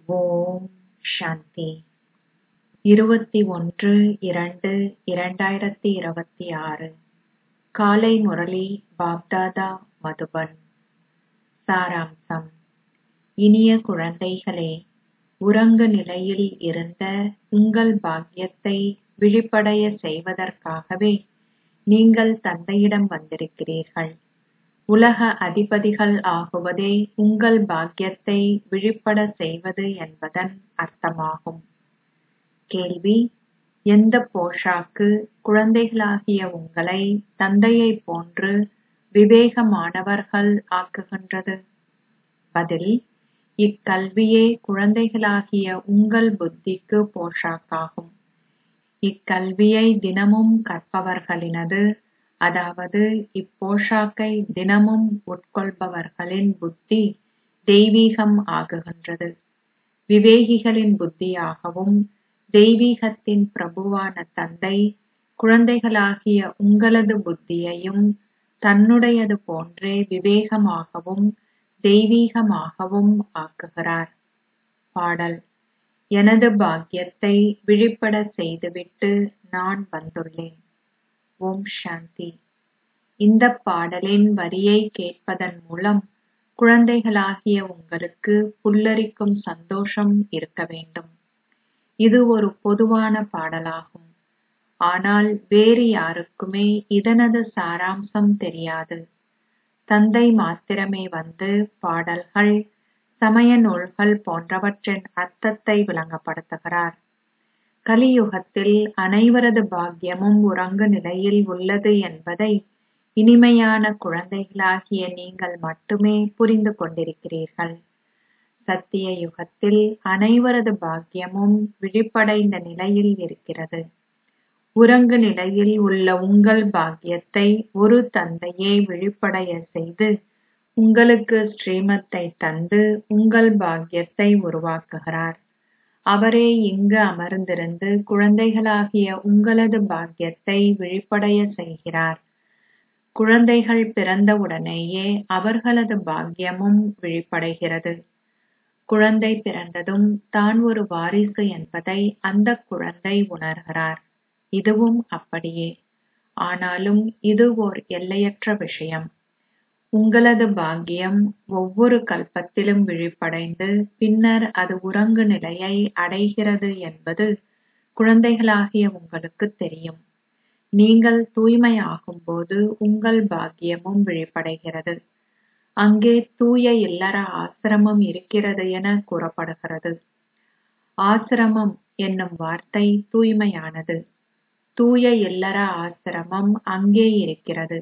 ஓம் சாந்தி இருபத்தி ஒன்று இரண்டு இரண்டாயிரத்தி இருபத்தி ஆறு காலை முரளி பாப்தாதா மதுபன் சாராம்சம் இனிய குழந்தைகளே உறங்கு நிலையில் இருந்த உங்கள் பாக்கியத்தை விழிப்படைய செய்வதற்காகவே நீங்கள் தந்தையிடம் வந்திருக்கிறீர்கள் உலக அதிபதிகள் ஆகுவதே உங்கள் பாக்கியத்தை விழிப்பட செய்வது என்பதன் அர்த்தமாகும் கேள்வி எந்த போஷாக்கு குழந்தைகளாகிய உங்களை தந்தையைப் போன்று விவேகமானவர்கள் ஆக்குகின்றது பதில் இக்கல்வியே குழந்தைகளாகிய உங்கள் புத்திக்கு போஷாக்காகும் இக்கல்வியை தினமும் கற்பவர்களினது அதாவது இப்போஷாக்கை தினமும் உட்கொள்பவர்களின் புத்தி தெய்வீகம் ஆகுகின்றது விவேகிகளின் புத்தியாகவும் தெய்வீகத்தின் பிரபுவான தந்தை குழந்தைகளாகிய உங்களது புத்தியையும் தன்னுடையது போன்றே விவேகமாகவும் தெய்வீகமாகவும் ஆக்குகிறார் பாடல் எனது பாக்கியத்தை விழிப்பட செய்துவிட்டு நான் வந்துள்ளேன் ஓம் சாந்தி இந்த பாடலின் வரியை கேட்பதன் மூலம் குழந்தைகளாகிய உங்களுக்கு புல்லரிக்கும் சந்தோஷம் இருக்க வேண்டும் இது ஒரு பொதுவான பாடலாகும் ஆனால் வேறு யாருக்குமே இதனது சாராம்சம் தெரியாது தந்தை மாத்திரமே வந்து பாடல்கள் சமய நூல்கள் போன்றவற்றின் அர்த்தத்தை விளங்கப்படுத்துகிறார் கலியுகத்தில் அனைவரது பாக்கியமும் உறங்கு நிலையில் உள்ளது என்பதை இனிமையான குழந்தைகளாகிய நீங்கள் மட்டுமே புரிந்து கொண்டிருக்கிறீர்கள் சத்திய யுகத்தில் அனைவரது பாக்கியமும் விழிப்படைந்த நிலையில் இருக்கிறது உறங்கு நிலையில் உள்ள உங்கள் பாக்கியத்தை ஒரு தந்தையே விழிப்படைய செய்து உங்களுக்கு ஸ்ரீமத்தை தந்து உங்கள் பாக்கியத்தை உருவாக்குகிறார் அவரே இங்கு அமர்ந்திருந்து குழந்தைகளாகிய உங்களது பாக்கியத்தை விழிப்படைய செய்கிறார் குழந்தைகள் பிறந்தவுடனேயே அவர்களது பாக்கியமும் விழிப்படைகிறது குழந்தை பிறந்ததும் தான் ஒரு வாரிசு என்பதை அந்த குழந்தை உணர்கிறார் இதுவும் அப்படியே ஆனாலும் இது ஓர் எல்லையற்ற விஷயம் உங்களது பாக்கியம் ஒவ்வொரு கல்பத்திலும் விழிப்படைந்து பின்னர் அது உறங்கு நிலையை அடைகிறது என்பது குழந்தைகளாகிய உங்களுக்கு தெரியும் நீங்கள் தூய்மையாகும்போது உங்கள் பாக்கியமும் விழிப்படைகிறது அங்கே தூய இல்லற ஆசிரமம் இருக்கிறது என கூறப்படுகிறது ஆசிரமம் என்னும் வார்த்தை தூய்மையானது தூய இல்லற ஆசிரமம் அங்கே இருக்கிறது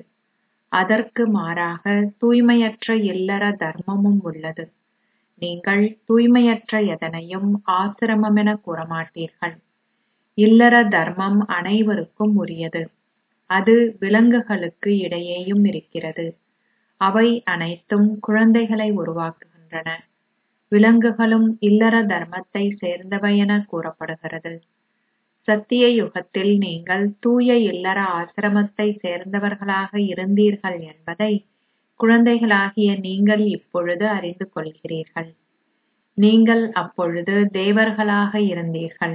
அதற்கு மாறாக தூய்மையற்ற இல்லற தர்மமும் உள்ளது நீங்கள் தூய்மையற்ற எதனையும் ஆசிரமமென கூறமாட்டீர்கள் இல்லற தர்மம் அனைவருக்கும் உரியது அது விலங்குகளுக்கு இடையேயும் இருக்கிறது அவை அனைத்தும் குழந்தைகளை உருவாக்குகின்றன விலங்குகளும் இல்லற தர்மத்தை சேர்ந்தவை என கூறப்படுகிறது சத்திய யுகத்தில் நீங்கள் தூய இல்லற ஆசிரமத்தை சேர்ந்தவர்களாக இருந்தீர்கள் என்பதை குழந்தைகளாகிய நீங்கள் இப்பொழுது அறிந்து கொள்கிறீர்கள் நீங்கள் அப்பொழுது தேவர்களாக இருந்தீர்கள்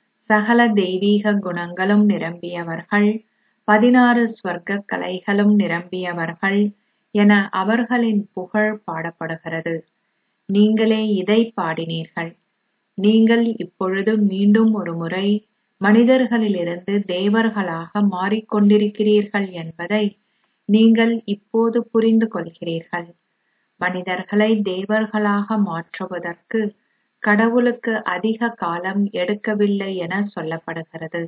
சகல தெய்வீக குணங்களும் நிரம்பியவர்கள் பதினாறு ஸ்வர்க்க கலைகளும் நிரம்பியவர்கள் என அவர்களின் புகழ் பாடப்படுகிறது நீங்களே இதை பாடினீர்கள் நீங்கள் இப்பொழுது மீண்டும் ஒரு முறை மனிதர்களிலிருந்து தேவர்களாக மாறிக்கொண்டிருக்கிறீர்கள் என்பதை நீங்கள் இப்போது புரிந்து கொள்கிறீர்கள் மனிதர்களை தேவர்களாக மாற்றுவதற்கு கடவுளுக்கு அதிக காலம் எடுக்கவில்லை என சொல்லப்படுகிறது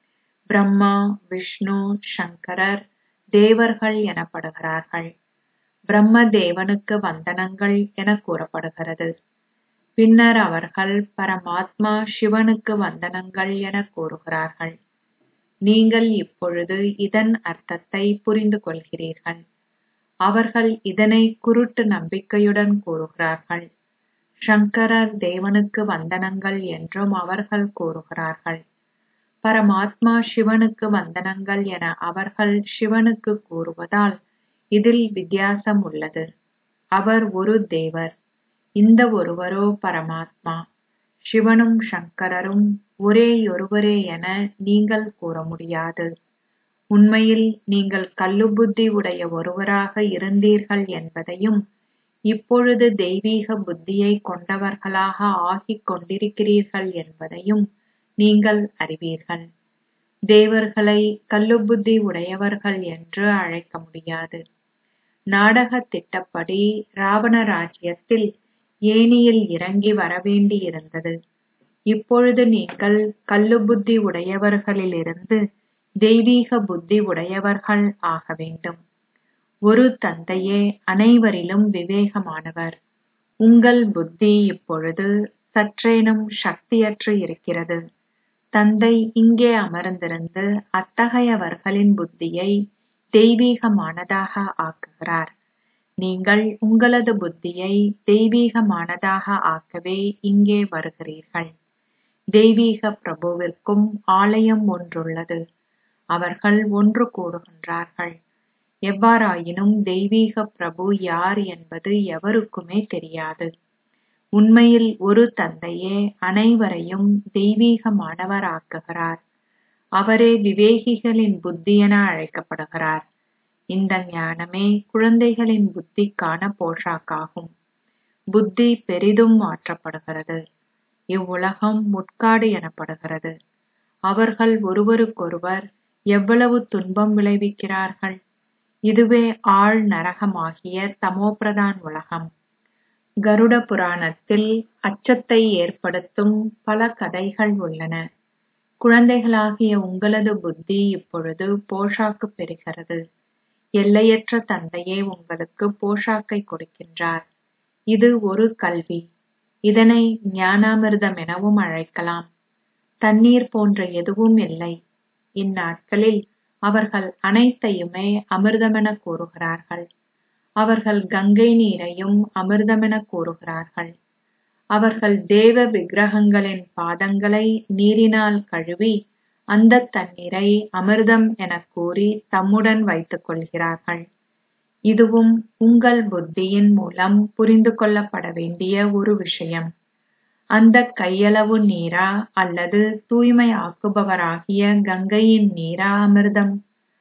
பிரம்மா விஷ்ணு சங்கரர் தேவர்கள் எனப்படுகிறார்கள் பிரம்ம தேவனுக்கு வந்தனங்கள் என கூறப்படுகிறது பின்னர் அவர்கள் பரமாத்மா சிவனுக்கு வந்தனங்கள் என கூறுகிறார்கள் நீங்கள் இப்பொழுது இதன் அர்த்தத்தை புரிந்து கொள்கிறீர்கள் அவர்கள் இதனை குருட்டு நம்பிக்கையுடன் கூறுகிறார்கள் சங்கரர் தேவனுக்கு வந்தனங்கள் என்றும் அவர்கள் கூறுகிறார்கள் பரமாத்மா சிவனுக்கு வந்தனங்கள் என அவர்கள் சிவனுக்கு கூறுவதால் இதில் வித்தியாசம் உள்ளது அவர் ஒரு தேவர் இந்த ஒருவரோ பரமாத்மா சிவனும் சங்கரரும் ஒரேயொருவரே என நீங்கள் கூற முடியாது உண்மையில் நீங்கள் கல்லுபுத்தி உடைய ஒருவராக இருந்தீர்கள் என்பதையும் இப்பொழுது தெய்வீக புத்தியை கொண்டவர்களாக ஆகிக் கொண்டிருக்கிறீர்கள் என்பதையும் நீங்கள் அறிவீர்கள் தேவர்களை கல்லுபுத்தி உடையவர்கள் என்று அழைக்க முடியாது நாடக திட்டப்படி ராவண ராஜ்யத்தில் ஏனியில் இறங்கி வரவேண்டியிருந்தது இப்பொழுது நீங்கள் கல்லுபுத்தி உடையவர்களிலிருந்து தெய்வீக புத்தி உடையவர்கள் ஆக வேண்டும் ஒரு தந்தையே அனைவரிலும் விவேகமானவர் உங்கள் புத்தி இப்பொழுது சற்றேனும் சக்தியற்று இருக்கிறது தந்தை இங்கே அமர்ந்திருந்து அத்தகையவர்களின் புத்தியை தெய்வீகமானதாக ஆக்குகிறார் நீங்கள் உங்களது புத்தியை தெய்வீகமானதாக ஆக்கவே இங்கே வருகிறீர்கள் தெய்வீக பிரபுவிற்கும் ஆலயம் ஒன்றுள்ளது அவர்கள் ஒன்று கூடுகின்றார்கள் எவ்வாறாயினும் தெய்வீக பிரபு யார் என்பது எவருக்குமே தெரியாது உண்மையில் ஒரு தந்தையே அனைவரையும் தெய்வீகமானவர் ஆக்குகிறார் அவரே விவேகிகளின் புத்தி என அழைக்கப்படுகிறார் இந்த ஞானமே குழந்தைகளின் புத்திக்கான போஷாக்காகும் புத்தி பெரிதும் மாற்றப்படுகிறது இவ்வுலகம் முட்காடு எனப்படுகிறது அவர்கள் ஒருவருக்கொருவர் எவ்வளவு துன்பம் விளைவிக்கிறார்கள் இதுவே ஆழ் நரகமாகிய தமோபிரதான் உலகம் கருட புராணத்தில் அச்சத்தை ஏற்படுத்தும் பல கதைகள் உள்ளன குழந்தைகளாகிய உங்களது புத்தி இப்பொழுது போஷாக்கு பெறுகிறது எல்லையற்ற தந்தையே உங்களுக்கு போஷாக்கை கொடுக்கின்றார் இது ஒரு கல்வி இதனை ஞானாமிர்தம் எனவும் அழைக்கலாம் தண்ணீர் போன்ற எதுவும் இல்லை இந்நாட்களில் அவர்கள் அனைத்தையுமே அமிர்தமென கூறுகிறார்கள் அவர்கள் கங்கை நீரையும் அமிர்தமென கூறுகிறார்கள் அவர்கள் தேவ விக்கிரகங்களின் பாதங்களை நீரினால் கழுவி அந்த தண்ணீரை அமிர்தம் எனக் கூறி தம்முடன் வைத்துக் கொள்கிறார்கள் இதுவும் உங்கள் புத்தியின் மூலம் புரிந்து கொள்ளப்பட வேண்டிய ஒரு விஷயம் அந்த கையளவு நீரா அல்லது தூய்மை ஆக்குபவராகிய கங்கையின் நீரா அமிர்தம்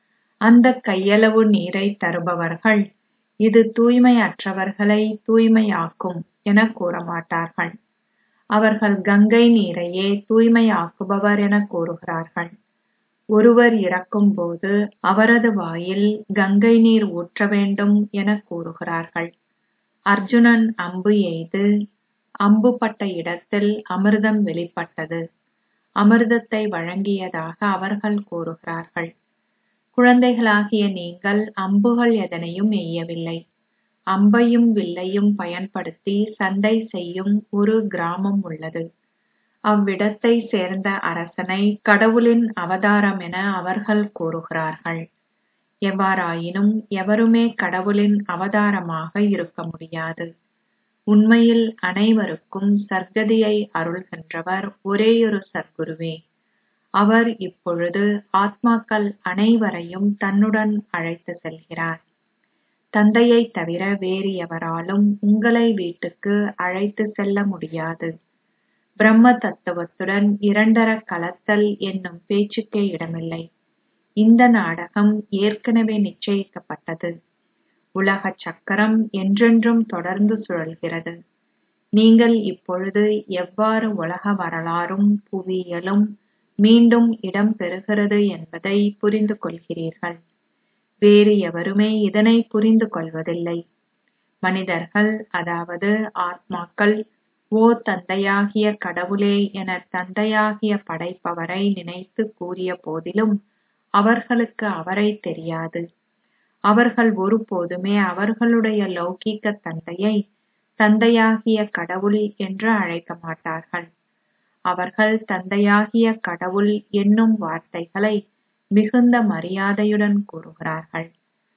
அந்த கையளவு நீரை தருபவர்கள் இது தூய்மையற்றவர்களை தூய்மையாக்கும் என கூற மாட்டார்கள் அவர்கள் கங்கை நீரையே தூய்மையாக்குபவர் என கூறுகிறார்கள் ஒருவர் இறக்கும் போது அவரது வாயில் கங்கை நீர் ஊற்ற வேண்டும் என கூறுகிறார்கள் அர்ஜுனன் அம்பு எய்து அம்பு பட்ட இடத்தில் அமிர்தம் வெளிப்பட்டது அமிர்தத்தை வழங்கியதாக அவர்கள் கூறுகிறார்கள் குழந்தைகளாகிய நீங்கள் அம்புகள் எதனையும் எய்யவில்லை அம்பையும் வில்லையும் பயன்படுத்தி சண்டை செய்யும் ஒரு கிராமம் உள்ளது அவ்விடத்தை சேர்ந்த அரசனை கடவுளின் அவதாரம் என அவர்கள் கூறுகிறார்கள் எவ்வாறாயினும் எவருமே கடவுளின் அவதாரமாக இருக்க முடியாது உண்மையில் அனைவருக்கும் சர்க்கதியை அருள்கின்றவர் ஒரேயொரு சர்க்குருவே அவர் இப்பொழுது ஆத்மாக்கள் அனைவரையும் தன்னுடன் அழைத்து செல்கிறார் தந்தையை தவிர வேறு எவராலும் உங்களை வீட்டுக்கு அழைத்து செல்ல முடியாது பிரம்ம தத்துவத்துடன் இரண்டர கலத்தல் என்னும் பேச்சுக்கே இடமில்லை இந்த நாடகம் ஏற்கனவே நிச்சயிக்கப்பட்டது உலக சக்கரம் என்றென்றும் தொடர்ந்து சுழல்கிறது நீங்கள் இப்பொழுது எவ்வாறு உலக வரலாறும் புவியியலும் மீண்டும் இடம் பெறுகிறது என்பதை புரிந்து கொள்கிறீர்கள் வேறு எவருமே இதனை புரிந்து கொள்வதில்லை மனிதர்கள் அதாவது ஆத்மாக்கள் ஓ தந்தையாகிய கடவுளே என தந்தையாகிய படைப்பவரை நினைத்து கூறிய போதிலும் அவர்களுக்கு அவரை தெரியாது அவர்கள் ஒருபோதுமே அவர்களுடைய லௌகீக தந்தையை தந்தையாகிய கடவுள் என்று அழைக்க மாட்டார்கள் அவர்கள் தந்தையாகிய கடவுள் என்னும் வார்த்தைகளை மிகுந்த மரியாதையுடன் கூறுகிறார்கள்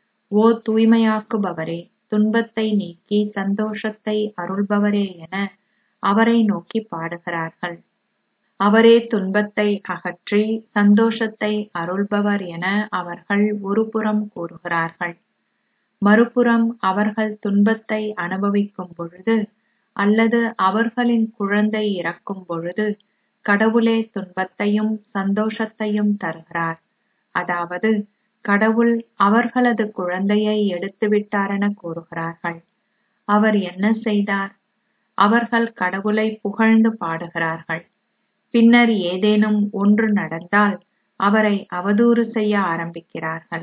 ஓ தூய்மையாக்குபவரே துன்பத்தை நீக்கி சந்தோஷத்தை அருள்பவரே என அவரை நோக்கி பாடுகிறார்கள் அவரே துன்பத்தை அகற்றி சந்தோஷத்தை அருள்பவர் என அவர்கள் ஒருபுறம் கூறுகிறார்கள் மறுபுறம் அவர்கள் துன்பத்தை அனுபவிக்கும் பொழுது அல்லது அவர்களின் குழந்தை இறக்கும் பொழுது கடவுளே துன்பத்தையும் சந்தோஷத்தையும் தருகிறார் அதாவது கடவுள் அவர்களது குழந்தையை எடுத்துவிட்டாரென கூறுகிறார்கள் அவர் என்ன செய்தார் அவர்கள் கடவுளை புகழ்ந்து பாடுகிறார்கள் பின்னர் ஏதேனும் ஒன்று நடந்தால் அவரை அவதூறு செய்ய ஆரம்பிக்கிறார்கள்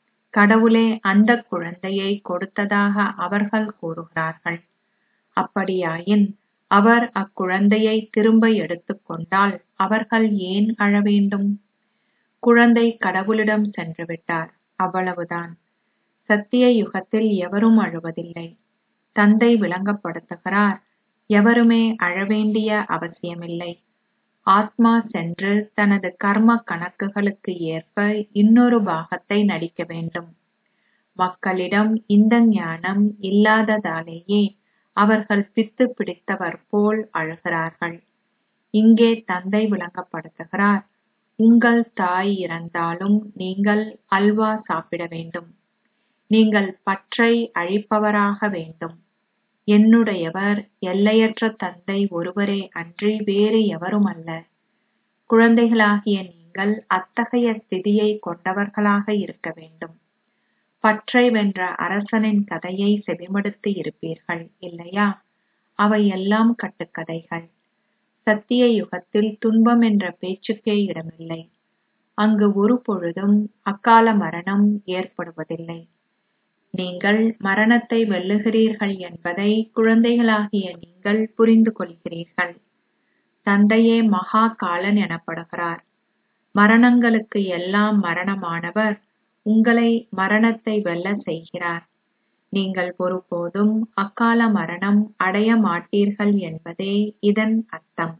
கடவுளே அந்த குழந்தையை கொடுத்ததாக அவர்கள் கூறுகிறார்கள் அப்படியாயின் அவர் அக்குழந்தையை திரும்ப எடுத்துக்கொண்டால் அவர்கள் ஏன் அழ வேண்டும் குழந்தை கடவுளிடம் சென்று விட்டார் அவ்வளவுதான் சத்திய யுகத்தில் எவரும் அழுவதில்லை தந்தை விளங்கப்படுத்துகிறார் எவருமே அழவேண்டிய அவசியமில்லை ஆத்மா சென்று தனது கர்ம கணக்குகளுக்கு ஏற்ப இன்னொரு பாகத்தை நடிக்க வேண்டும் மக்களிடம் இந்த ஞானம் இல்லாததாலேயே அவர்கள் பித்து பிடித்தவர் போல் அழுகிறார்கள் இங்கே தந்தை விளங்கப்படுத்துகிறார் உங்கள் தாய் இறந்தாலும் நீங்கள் அல்வா சாப்பிட வேண்டும் நீங்கள் பற்றை அழிப்பவராக வேண்டும் என்னுடையவர் எல்லையற்ற தந்தை ஒருவரே அன்றி வேறு எவரும் அல்ல குழந்தைகளாகிய நீங்கள் அத்தகைய ஸ்திதியை கொண்டவர்களாக இருக்க வேண்டும் பற்றை வென்ற அரசனின் கதையை செவிமடுத்து இருப்பீர்கள் இல்லையா அவை எல்லாம் கட்டுக்கதைகள் சத்திய யுகத்தில் துன்பம் என்ற பேச்சுக்கே இடமில்லை அங்கு ஒரு பொழுதும் அக்கால மரணம் ஏற்படுவதில்லை நீங்கள் மரணத்தை வெல்லுகிறீர்கள் என்பதை குழந்தைகளாகிய நீங்கள் புரிந்து கொள்கிறீர்கள் தந்தையே மகா காலன் எனப்படுகிறார் மரணங்களுக்கு எல்லாம் மரணமானவர் உங்களை மரணத்தை வெல்ல செய்கிறார் நீங்கள் ஒருபோதும் அக்கால மரணம் அடைய மாட்டீர்கள் என்பதே இதன் அர்த்தம்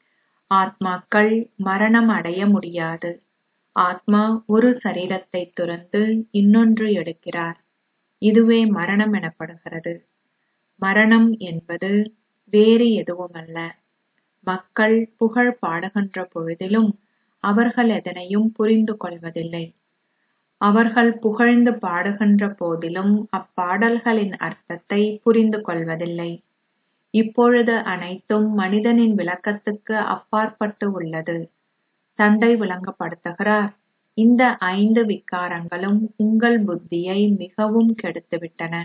ஆத்மாக்கள் மரணம் அடைய முடியாது ஆத்மா ஒரு சரீரத்தை துறந்து இன்னொன்று எடுக்கிறார் இதுவே மரணம் எனப்படுகிறது மரணம் என்பது வேறு எதுவுமல்ல மக்கள் புகழ் பாடுகின்ற பொழுதிலும் அவர்கள் எதனையும் புரிந்து கொள்வதில்லை அவர்கள் புகழ்ந்து பாடுகின்ற போதிலும் அப்பாடல்களின் அர்த்தத்தை புரிந்து கொள்வதில்லை இப்பொழுது அனைத்தும் மனிதனின் விளக்கத்துக்கு அப்பாற்பட்டு உள்ளது தந்தை விளங்கப்படுத்துகிறார் இந்த ஐந்து விக்காரங்களும் உங்கள் புத்தியை மிகவும் கெடுத்துவிட்டன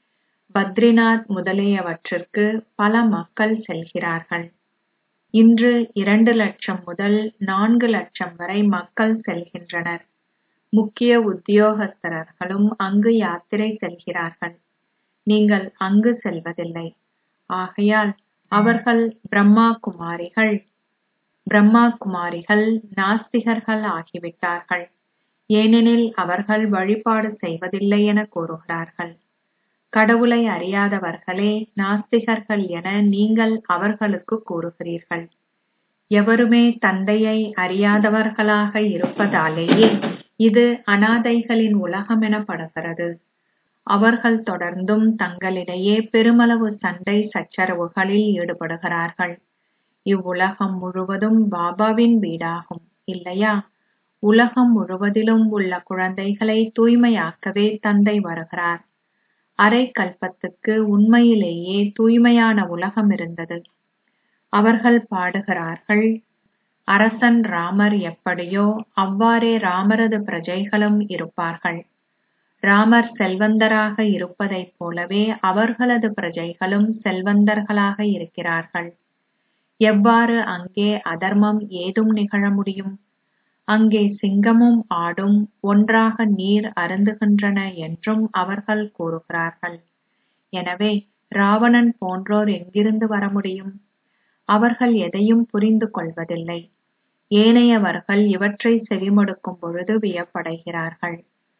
பத்ரிநாத் முதலியவற்றிற்கு பல மக்கள் செல்கிறார்கள் இன்று இரண்டு லட்சம் முதல் நான்கு லட்சம் வரை மக்கள் செல்கின்றனர் முக்கிய உத்தியோகஸ்தரர்களும் அங்கு யாத்திரை செல்கிறார்கள் நீங்கள் அங்கு செல்வதில்லை ஆகையால் அவர்கள் பிரம்மா குமாரிகள் பிரம்மா குமாரிகள் நாஸ்திகர்கள் ஆகிவிட்டார்கள் ஏனெனில் அவர்கள் வழிபாடு செய்வதில்லை என கூறுகிறார்கள் கடவுளை அறியாதவர்களே நாஸ்திகர்கள் என நீங்கள் அவர்களுக்கு கூறுகிறீர்கள் எவருமே தந்தையை அறியாதவர்களாக இருப்பதாலேயே இது அனாதைகளின் உலகம் எனப்படுகிறது அவர்கள் தொடர்ந்தும் தங்களிடையே பெருமளவு சண்டை சச்சரவுகளில் ஈடுபடுகிறார்கள் இவ்வுலகம் முழுவதும் பாபாவின் வீடாகும் இல்லையா உலகம் முழுவதிலும் உள்ள குழந்தைகளை தூய்மையாக்கவே தந்தை வருகிறார் அரை கல்பத்துக்கு உண்மையிலேயே தூய்மையான உலகம் இருந்தது அவர்கள் பாடுகிறார்கள் அரசன் ராமர் எப்படியோ அவ்வாறே ராமரது பிரஜைகளும் இருப்பார்கள் ராமர் செல்வந்தராக இருப்பதைப் போலவே அவர்களது பிரஜைகளும் செல்வந்தர்களாக இருக்கிறார்கள் எவ்வாறு அங்கே அதர்மம் ஏதும் நிகழ முடியும் அங்கே சிங்கமும் ஆடும் ஒன்றாக நீர் அருந்துகின்றன என்றும் அவர்கள் கூறுகிறார்கள் எனவே ராவணன் போன்றோர் எங்கிருந்து வர முடியும் அவர்கள் எதையும் புரிந்து கொள்வதில்லை ஏனையவர்கள் இவற்றை செவிமடுக்கும் பொழுது வியப்படைகிறார்கள்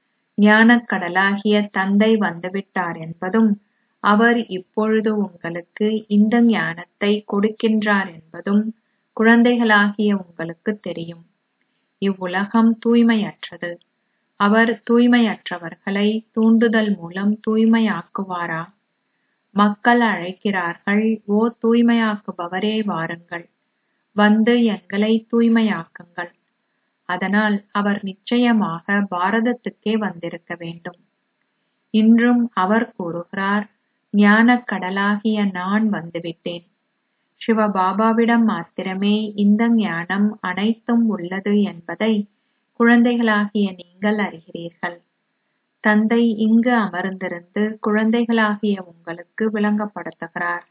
ஞானக்கடலாகிய தந்தை வந்துவிட்டார் என்பதும் அவர் இப்பொழுது உங்களுக்கு இந்த ஞானத்தை கொடுக்கின்றார் என்பதும் குழந்தைகளாகிய உங்களுக்கு தெரியும் இவ்வுலகம் தூய்மையற்றது அவர் தூய்மையற்றவர்களை தூண்டுதல் மூலம் தூய்மையாக்குவாரா மக்கள் அழைக்கிறார்கள் ஓ தூய்மையாக்குபவரே வாருங்கள் வந்து எங்களை தூய்மையாக்குங்கள் அதனால் அவர் நிச்சயமாக பாரதத்துக்கே வந்திருக்க வேண்டும் இன்றும் அவர் கூறுகிறார் ஞானக் கடலாகிய நான் வந்துவிட்டேன் சிவபாபாவிடம் மாத்திரமே இந்த ஞானம் அனைத்தும் உள்ளது என்பதை குழந்தைகளாகிய நீங்கள் அறிகிறீர்கள் தந்தை இங்கு அமர்ந்திருந்து குழந்தைகளாகிய உங்களுக்கு விளங்கப்படுத்துகிறார்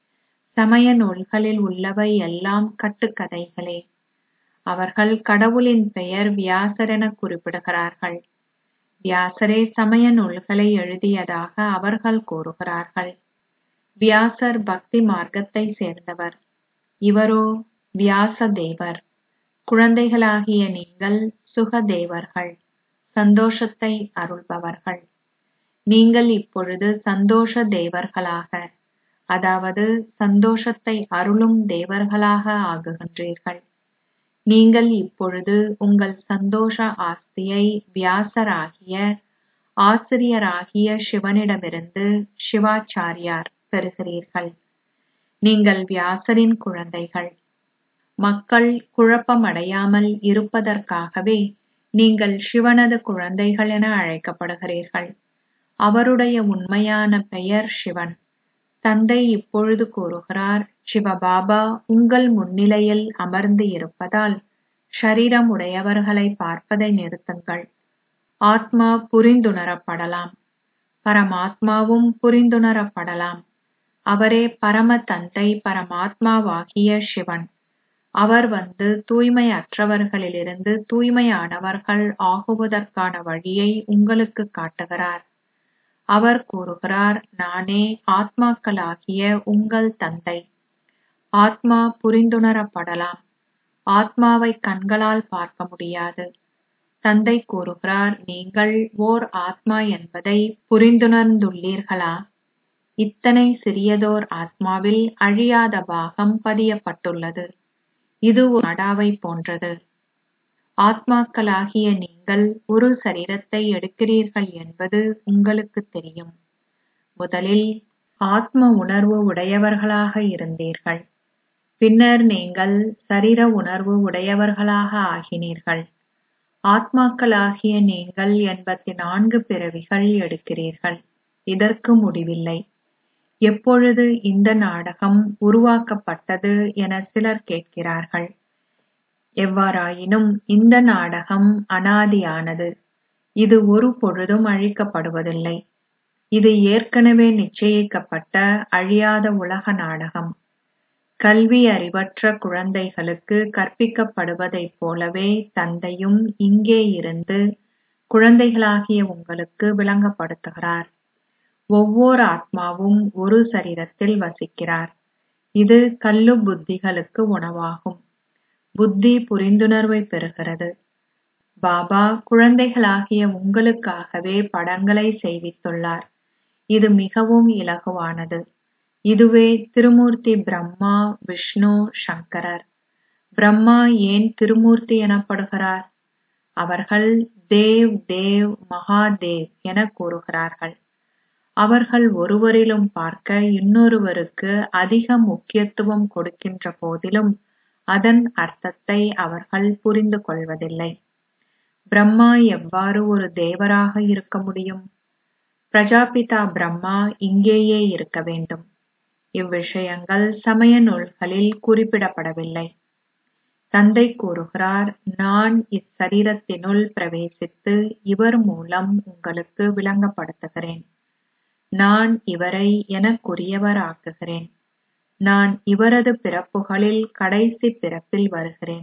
சமய நூல்களில் உள்ளவை எல்லாம் கட்டுக்கதைகளே அவர்கள் கடவுளின் பெயர் வியாசர் என குறிப்பிடுகிறார்கள் வியாசரே சமய நூல்களை எழுதியதாக அவர்கள் கூறுகிறார்கள் வியாசர் பக்தி மார்க்கத்தை சேர்ந்தவர் இவரோ வியாசதேவர் குழந்தைகளாகிய நீங்கள் சுகதேவர்கள் சந்தோஷத்தை அருள்பவர்கள் நீங்கள் இப்பொழுது சந்தோஷ தேவர்களாக அதாவது சந்தோஷத்தை அருளும் தேவர்களாக ஆகுகின்றீர்கள் நீங்கள் இப்பொழுது உங்கள் சந்தோஷ ஆஸ்தியை வியாசராகிய ஆசிரியராகிய சிவனிடமிருந்து சிவாச்சாரியார் பெறுகிறீர்கள் நீங்கள் வியாசரின் குழந்தைகள் மக்கள் குழப்பமடையாமல் இருப்பதற்காகவே நீங்கள் சிவனது குழந்தைகள் என அழைக்கப்படுகிறீர்கள் அவருடைய உண்மையான பெயர் சிவன் தந்தை இப்பொழுது கூறுகிறார் சிவபாபா உங்கள் முன்னிலையில் அமர்ந்து இருப்பதால் ஷரீரம் உடையவர்களை பார்ப்பதை நிறுத்துங்கள் ஆத்மா புரிந்துணரப்படலாம் பரமாத்மாவும் புரிந்துணரப்படலாம் அவரே பரம தந்தை பரமாத்மாவாகிய சிவன் அவர் வந்து தூய்மையற்றவர்களிலிருந்து தூய்மையானவர்கள் ஆகுவதற்கான வழியை உங்களுக்கு காட்டுகிறார் அவர் கூறுகிறார் நானே ஆத்மாக்களாகிய உங்கள் தந்தை ஆத்மா புரிந்துணரப்படலாம் ஆத்மாவை கண்களால் பார்க்க முடியாது தந்தை கூறுகிறார் நீங்கள் ஓர் ஆத்மா என்பதை புரிந்துணர்ந்துள்ளீர்களா இத்தனை சிறியதோர் ஆத்மாவில் அழியாத பாகம் பதியப்பட்டுள்ளது இது ஒரு நாடாவை போன்றது ஆத்மாக்களாகிய நீங்கள் ஒரு சரீரத்தை எடுக்கிறீர்கள் என்பது உங்களுக்கு தெரியும் முதலில் ஆத்ம உணர்வு உடையவர்களாக இருந்தீர்கள் பின்னர் நீங்கள் சரீர உணர்வு உடையவர்களாக ஆகினீர்கள் ஆத்மாக்களாகிய நீங்கள் எண்பத்தி நான்கு பிறவிகள் எடுக்கிறீர்கள் இதற்கு முடிவில்லை எப்பொழுது இந்த நாடகம் உருவாக்கப்பட்டது என சிலர் கேட்கிறார்கள் எவ்வாறாயினும் இந்த நாடகம் அனாதியானது இது ஒரு பொழுதும் அழிக்கப்படுவதில்லை இது ஏற்கனவே நிச்சயிக்கப்பட்ட அழியாத உலக நாடகம் கல்வி அறிவற்ற குழந்தைகளுக்கு கற்பிக்கப்படுவதைப் போலவே தந்தையும் இங்கே இருந்து குழந்தைகளாகிய உங்களுக்கு விளங்கப்படுத்துகிறார் ஒவ்வொரு ஆத்மாவும் ஒரு சரீரத்தில் வசிக்கிறார் இது கல்லு புத்திகளுக்கு உணவாகும் புத்தி புரிந்துணர்வை பெறுகிறது பாபா குழந்தைகளாகிய உங்களுக்காகவே படங்களை செய்வித்துள்ளார் இது மிகவும் இலகுவானது இதுவே திருமூர்த்தி பிரம்மா விஷ்ணு சங்கரர் பிரம்மா ஏன் திருமூர்த்தி எனப்படுகிறார் அவர்கள் தேவ் தேவ் மகாதேவ் என கூறுகிறார்கள் அவர்கள் ஒருவரிலும் பார்க்க இன்னொருவருக்கு அதிக முக்கியத்துவம் கொடுக்கின்ற போதிலும் அதன் அர்த்தத்தை அவர்கள் புரிந்து கொள்வதில்லை பிரம்மா எவ்வாறு ஒரு தேவராக இருக்க முடியும் பிரஜாபிதா பிரம்மா இங்கேயே இருக்க வேண்டும் இவ்விஷயங்கள் சமய நூல்களில் குறிப்பிடப்படவில்லை தந்தை கூறுகிறார் நான் இச்சரீரத்தினுள் பிரவேசித்து இவர் மூலம் உங்களுக்கு விளங்கப்படுத்துகிறேன் நான் இவரை எனக்குரியவர் ஆக்குகிறேன் நான் இவரது பிறப்புகளில் கடைசி பிறப்பில் வருகிறேன்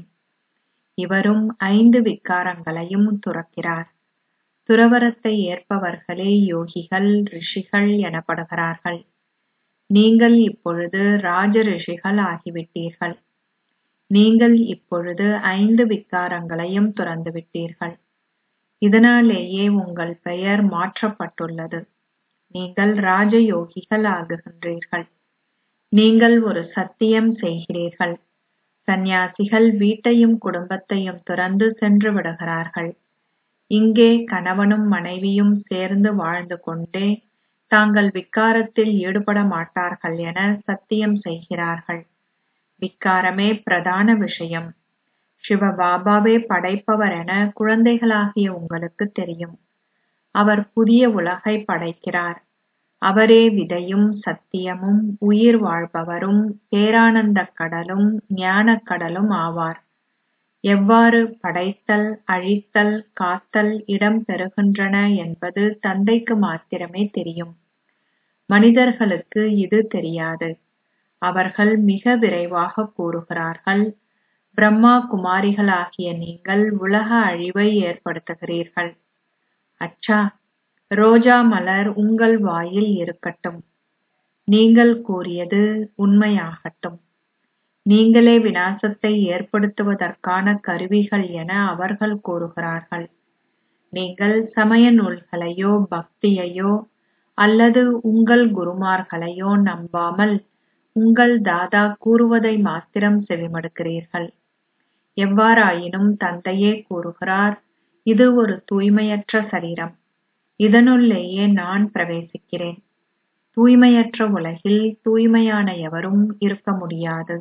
இவரும் ஐந்து விக்காரங்களையும் துறக்கிறார் துறவரத்தை ஏற்பவர்களே யோகிகள் ரிஷிகள் எனப்படுகிறார்கள் நீங்கள் இப்பொழுது ராஜ ரிஷிகள் ஆகிவிட்டீர்கள் நீங்கள் இப்பொழுது ஐந்து விக்காரங்களையும் துறந்துவிட்டீர்கள் இதனாலேயே உங்கள் பெயர் மாற்றப்பட்டுள்ளது நீங்கள் ராஜயோகிகள் ஆகுகின்றீர்கள் நீங்கள் ஒரு சத்தியம் செய்கிறீர்கள் சந்நியாசிகள் வீட்டையும் குடும்பத்தையும் துறந்து சென்று விடுகிறார்கள் இங்கே கணவனும் மனைவியும் சேர்ந்து வாழ்ந்து கொண்டே தாங்கள் விக்காரத்தில் ஈடுபட மாட்டார்கள் என சத்தியம் செய்கிறார்கள் விக்காரமே பிரதான விஷயம் சிவபாபாவே படைப்பவர் என குழந்தைகளாகிய உங்களுக்கு தெரியும் அவர் புதிய உலகை படைக்கிறார் அவரே விதையும் சத்தியமும் உயிர் வாழ்பவரும் பேரானந்தக் கடலும் ஞானக் கடலும் ஆவார் எவ்வாறு படைத்தல் அழித்தல் காத்தல் இடம் பெறுகின்றன என்பது தந்தைக்கு மாத்திரமே தெரியும் மனிதர்களுக்கு இது தெரியாது அவர்கள் மிக விரைவாக கூறுகிறார்கள் பிரம்மா குமாரிகளாகிய நீங்கள் உலக அழிவை ஏற்படுத்துகிறீர்கள் அச்சா ரோஜா மலர் உங்கள் வாயில் இருக்கட்டும் நீங்கள் கூறியது உண்மையாகட்டும் நீங்களே விநாசத்தை ஏற்படுத்துவதற்கான கருவிகள் என அவர்கள் கூறுகிறார்கள் நீங்கள் சமய நூல்களையோ பக்தியையோ அல்லது உங்கள் குருமார்களையோ நம்பாமல் உங்கள் தாதா கூறுவதை மாத்திரம் செவிமடுக்கிறீர்கள் எவ்வாறாயினும் தந்தையே கூறுகிறார் இது ஒரு தூய்மையற்ற சரீரம் இதனுள்ளேயே நான் பிரவேசிக்கிறேன் தூய்மையற்ற உலகில் தூய்மையான எவரும் இருக்க முடியாது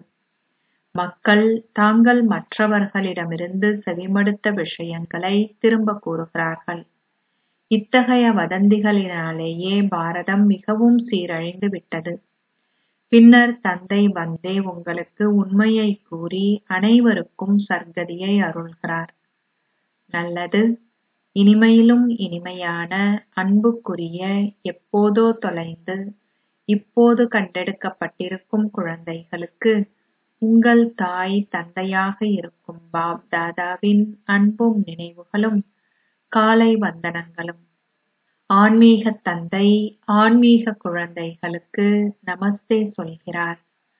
மக்கள் தாங்கள் மற்றவர்களிடமிருந்து செவிமடுத்த விஷயங்களை திரும்ப கூறுகிறார்கள் இத்தகைய வதந்திகளினாலேயே பாரதம் மிகவும் சீரழிந்து விட்டது பின்னர் தந்தை வந்தே உங்களுக்கு உண்மையை கூறி அனைவருக்கும் சர்க்கதியை அருள்கிறார் நல்லது இனிமையிலும் இனிமையான அன்புக்குரிய எப்போதோ தொலைந்து இப்போது கண்டெடுக்கப்பட்டிருக்கும் குழந்தைகளுக்கு உங்கள் தாய் தந்தையாக இருக்கும் பாப் தாதாவின் அன்பும் நினைவுகளும் காலை வந்தனங்களும் ஆன்மீக தந்தை ஆன்மீக குழந்தைகளுக்கு நமஸ்தே சொல்கிறார்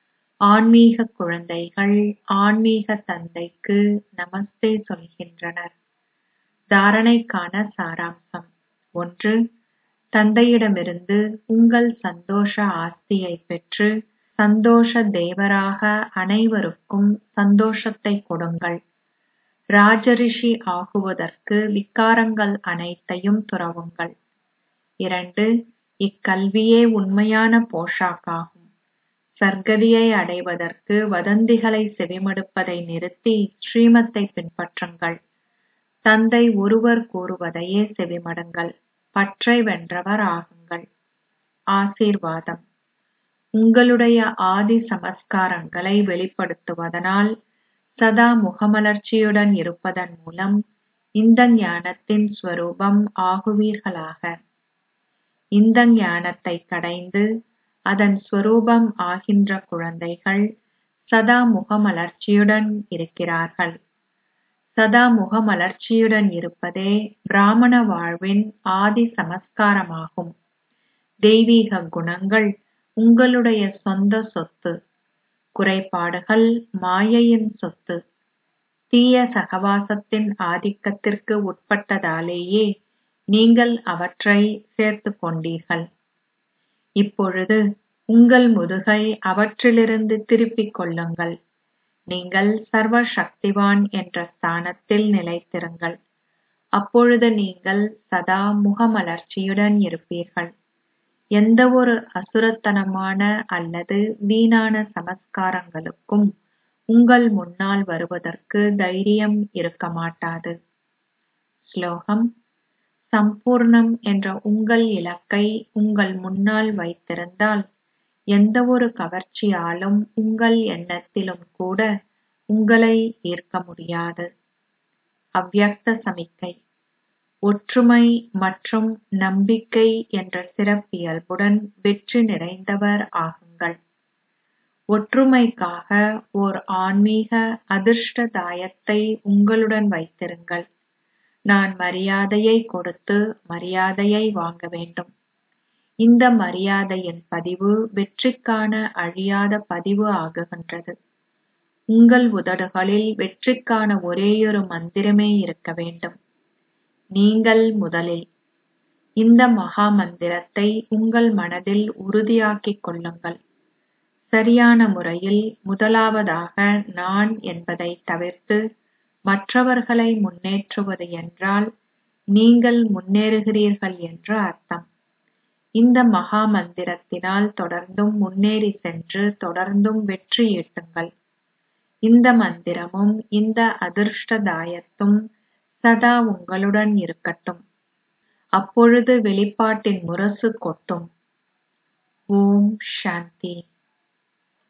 ஆன்மீக குழந்தைகள் ஆன்மீக தந்தைக்கு நமஸ்தே சொல்கின்றனர் தாரணைக்கான சாராம்சம் ஒன்று தந்தையிடமிருந்து உங்கள் சந்தோஷ ஆஸ்தியை பெற்று சந்தோஷ தேவராக அனைவருக்கும் சந்தோஷத்தை கொடுங்கள் ராஜரிஷி ஆகுவதற்கு விக்காரங்கள் அனைத்தையும் துறவுங்கள் இரண்டு இக்கல்வியே உண்மையான போஷாக்காகும் சர்க்கதியை அடைவதற்கு வதந்திகளை செவிமடுப்பதை நிறுத்தி ஸ்ரீமத்தை பின்பற்றுங்கள் தந்தை ஒருவர் கூறுவதையே செவிமடுங்கள் பற்றை வென்றவர் ஆகுங்கள் ஆசீர்வாதம் உங்களுடைய ஆதி சமஸ்காரங்களை வெளிப்படுத்துவதனால் சதா முகமலர்ச்சியுடன் இருப்பதன் மூலம் இந்த ஞானத்தின் ஸ்வரூபம் ஆகுவீர்களாக இந்த ஞானத்தை கடைந்து அதன் ஸ்வரூபம் ஆகின்ற குழந்தைகள் சதா முகமலர்ச்சியுடன் இருக்கிறார்கள் சதா முகமலர்ச்சியுடன் இருப்பதே பிராமண வாழ்வின் ஆதி சமஸ்காரமாகும் தெய்வீக குணங்கள் உங்களுடைய சொந்த சொத்து குறைபாடுகள் மாயையின் சொத்து தீய சகவாசத்தின் ஆதிக்கத்திற்கு உட்பட்டதாலேயே நீங்கள் அவற்றை சேர்த்துக் கொண்டீர்கள் இப்பொழுது உங்கள் முதுகை அவற்றிலிருந்து திருப்பிக் கொள்ளுங்கள் நீங்கள் சர்வ சக்திவான் என்ற ஸ்தானத்தில் நிலைத்திருங்கள் அப்பொழுது நீங்கள் சதா முகமலர்ச்சியுடன் இருப்பீர்கள் எந்த ஒரு அசுரத்தனமான அல்லது வீணான சமஸ்காரங்களுக்கும் உங்கள் முன்னால் வருவதற்கு தைரியம் இருக்க மாட்டாது ஸ்லோகம் சம்பூர்ணம் என்ற உங்கள் இலக்கை உங்கள் முன்னால் வைத்திருந்தால் எந்த ஒரு கவர்ச்சியாலும் உங்கள் எண்ணத்திலும் கூட உங்களை ஈர்க்க முடியாது அவ்யக்த சமிக்கை ஒற்றுமை மற்றும் நம்பிக்கை என்ற சிறப்பியல்புடன் வெற்றி நிறைந்தவர் ஆகுங்கள் ஒற்றுமைக்காக ஓர் ஆன்மீக அதிர்ஷ்டதாயத்தை உங்களுடன் வைத்திருங்கள் நான் மரியாதையை கொடுத்து மரியாதையை வாங்க வேண்டும் இந்த மரியாதையின் பதிவு வெற்றிக்கான அழியாத பதிவு ஆகுகின்றது உங்கள் உதடுகளில் வெற்றிக்கான ஒரேயொரு மந்திரமே இருக்க வேண்டும் நீங்கள் முதலில் இந்த மகா மந்திரத்தை உங்கள் மனதில் உறுதியாக்கிக் கொள்ளுங்கள் சரியான முறையில் முதலாவதாக நான் என்பதை தவிர்த்து மற்றவர்களை முன்னேற்றுவது என்றால் நீங்கள் முன்னேறுகிறீர்கள் என்று அர்த்தம் இந்த மகா மந்திரத்தினால் தொடர்ந்தும் முன்னேறி சென்று தொடர்ந்தும் வெற்றி ஈட்டுங்கள் இந்த மந்திரமும் இந்த அதிர்ஷ்டதாயத்தும் சதா உங்களுடன் இருக்கட்டும் அப்பொழுது வெளிப்பாட்டின் முரசு கொட்டும் ஓம் சாந்தி